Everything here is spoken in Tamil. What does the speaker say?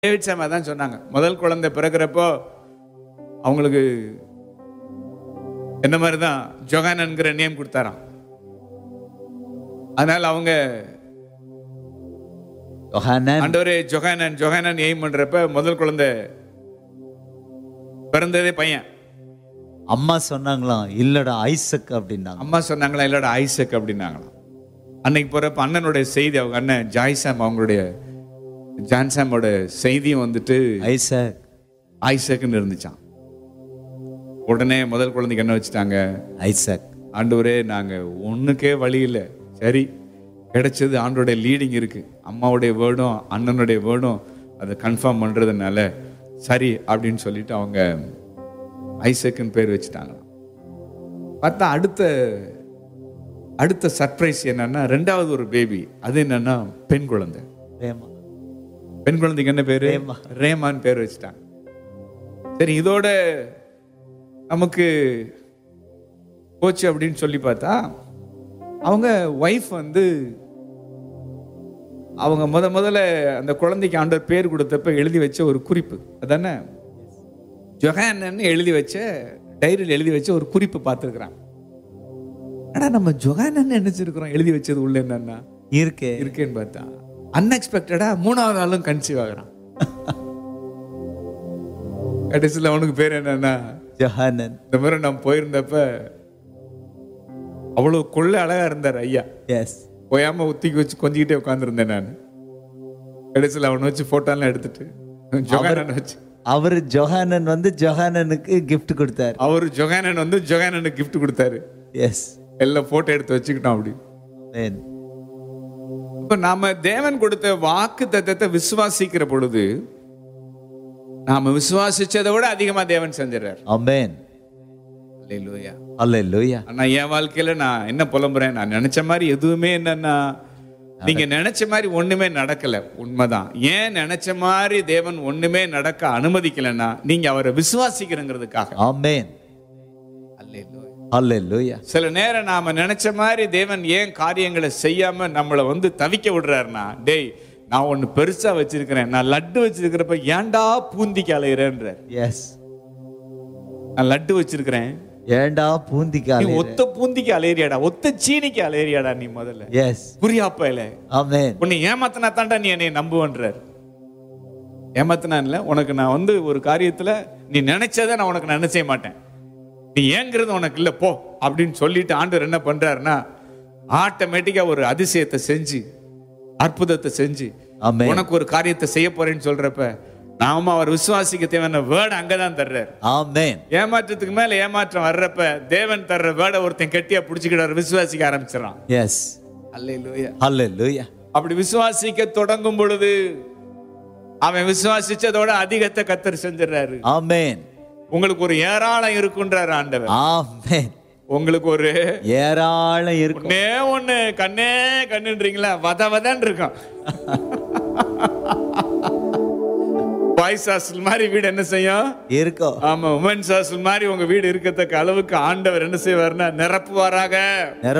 டேவிட் சாம் அதான் சொன்னாங்க முதல் குழந்தை பிறக்கிறப்போ அவங்களுக்கு என்ன மாதிரி தான் ஜொகானன்கிற நேம் கொடுத்தாராம் அதனால அவங்க யோகானன் ஆண்டவரே ஜொகானன் ஜொகானன் எய்ம் பண்றப்ப முதல் குழந்தை பிறந்ததே பையன் அம்மா சொன்னாங்களாம் இல்லடா ஐசக் அப்படின்னாங்க அம்மா சொன்னாங்களா இல்லடா ஐசக் அப்படின்னாங்களாம் அன்னைக்கு போறப்ப அண்ணனுடைய செய்தி அவங்க அண்ணன் ஜாய்சாம் அவங்களுடைய ஜான்சாமோட செய்தியும் வந்துட்டு ஐசக் ஐசக்னு இருந்துச்சான் உடனே முதல் குழந்தைக்கு என்ன வச்சுட்டாங்க ஐசக் ஆண்டவரே நாங்க ஒண்ணுக்கே வழி இல்லை சரி கிடைச்சது ஆண்டோடைய லீடிங் இருக்கு அம்மாவுடைய வேர்டும் அண்ணனுடைய வேர்டும் அதை கன்ஃபார்ம் பண்றதுனால சரி அப்படின்னு சொல்லிட்டு அவங்க ஐசக்குன்னு பேர் வச்சுட்டாங்களாம் பார்த்தா அடுத்த அடுத்த சர்ப்ரைஸ் என்னன்னா ரெண்டாவது ஒரு பேபி அது என்னன்னா பெண் குழந்தை பிரேமா பெண் குழந்தைக்கு என்ன பேரு ரேமா. ரேமான் பேர் வச்சுட்டாங்க சரி இதோட நமக்கு போச்சு அப்படின்னு சொல்லி பார்த்தா அவங்க ஒய்ஃப் வந்து அவங்க முத முதல்ல அந்த குழந்தைக்கு ஆண்டவர் பேர் கொடுத்தப்ப எழுதி வச்ச ஒரு குறிப்பு அதானே ஜொஹானன்னு எழுதி வச்ச டைரியில் எழுதி வச்ச ஒரு குறிப்பு பார்த்துருக்குறாங்க ஆனா நம்ம ஜொஹானன்னு நினைச்சிருக்கிறோம் எழுதி வச்சது உள்ள என்னன்னா இருக்கே இருக்கேன்னு பார்த்தா அன்எக்ஸ்பெக்டடா மூணாவது நாளும் கன்சீவ் ஆகுறான் கடைசியில் அவனுக்கு பேர் என்னன்னா ஜொஹானன் இந்த மாதிரி நான் போயிருந்தப்ப அவ்வளவு கொள்ள அழகா இருந்தார் ஐயா எஸ் போயாம உத்திக்கு வச்சு கொஞ்சிக்கிட்டே உட்காந்துருந்தேன் நான் கடைசியில் அவனை வச்சு போட்டோலாம் எடுத்துட்டு ஜொகானன் வச்சு அவர் ஜொஹானன் வந்து ஜொஹானனுக்கு gift கொடுத்தார் அவர் ஜொகானன் வந்து ஜொகானனுக்கு gift கொடுத்தாரு எஸ் எல்லாம் போட்டோ எடுத்து வச்சுக்கிட்டோம் அப்படி ஆமென் இப்ப நாம தேவன் கொடுத்த வாக்கு தத்தத்தை விசுவாசிக்கிற பொழுது நாம விசுவாசிச்சதை விட அதிகமா தேவன் செஞ்சிடறார் ஆமென் அல்லேலூயா அல்லேலூயா ஆனா என் வாழ்க்கையில நான் என்ன புலம்புறேன் நான் நினைச்ச மாதிரி எதுவுமே என்னன்னா நீங்க நினைச்ச மாதிரி ஒண்ணுமே நடக்கல உண்மைதான் ஏன் நினைச்ச மாதிரி தேவன் ஒண்ணுமே நடக்க அனுமதிக்கலைன்னா நீங்க அவரை விசுவாசிக்கிறங்கிறதுக்காக ஆமென் அல்லேலூயா அல்லேலூயா சில நேரம் நாம நினைச்ச மாதிரி தேவன் ஏன் காரியங்களை செய்யாம நம்மளை வந்து தவிக்க விடுறாருன்னா டேய் நான் ஒண்ணு பெருசா வச்சிருக்கிறேன் நான் லட்டு வச்சிருக்கிறப்ப ஏன்டா பூந்திக்கு அலையிறேன்றார் எஸ் நான் லட்டு வச்சிருக்கிறேன் ஏண்டா நீ பூந்திக்காலே ஒத்த பூந்திக்கு அலையறியாடா ஒத்த சீனிக்கு அலையறியாடா நீ முதல்ல எஸ் புரியாப்பையில ஆமென் உன்னை ஏமாத்தினா தாண்டா நீ என்னை நம்புவன்றார் ஏமாத்தினா இல்ல உனக்கு நான் வந்து ஒரு காரியத்துல நீ நினைச்சதை நான் உனக்கு நான் செய்ய மாட்டேன் நீ ஏங்கிறது உனக்கு இல்ல போ அப்படின்னு சொல்லிட்டு ஆண்டவர் என்ன பண்றாருன்னா ஆட்டோமேட்டிக்கா ஒரு அதிசயத்தை செஞ்சு அற்புதத்தை செஞ்சு ஆமென் உனக்கு ஒரு காரியத்தை செய்ய போறேன்னு சொல்றப்ப நாம அவர் விசுவாசிக்க தேவையான வேர்டு அங்கதான் தர்றாரு ஆமென் ஏமாற்றத்துக்கு மேல ஏமாற்றம் வர்றப்ப தேவன் தர்ற வேர்டை ஒருத்தன் கெட்டியா புடிச்சுக்கிட்டாரு விசுவாசிக்க ஆரம்பிச்சிடறான் எஸ் அல்லேலூயா அல்லேலூயா அப்படி விசுவாசிக்க தொடங்கும் பொழுது அவன் விசுவாசிச்சதோட அதிகத்தை கத்தர் செஞ்சிடறாரு ஆமென் உங்களுக்கு ஒரு ஏராளம் இருக்குன்றாரு ஆண்டவர் ஆமென் உங்களுக்கு ஒரு ஏராளம் இருக்கும் ஒண்ணே ஒண்ணு கண்ணே கண்ணுன்றீங்களா வத வதன்னு இருக்கும் பாய்ஸ் ஹாஸ்டல் மாதிரி வீடு என்ன செய்யும் இருக்கும் ஆமா உமன்ஸ் ஹாஸ்டல் மாதிரி உங்க வீடு இருக்கத்தக்க அளவுக்கு ஆண்டவர் என்ன செய்வார்னா நிரப்புவாராக நிரப்ப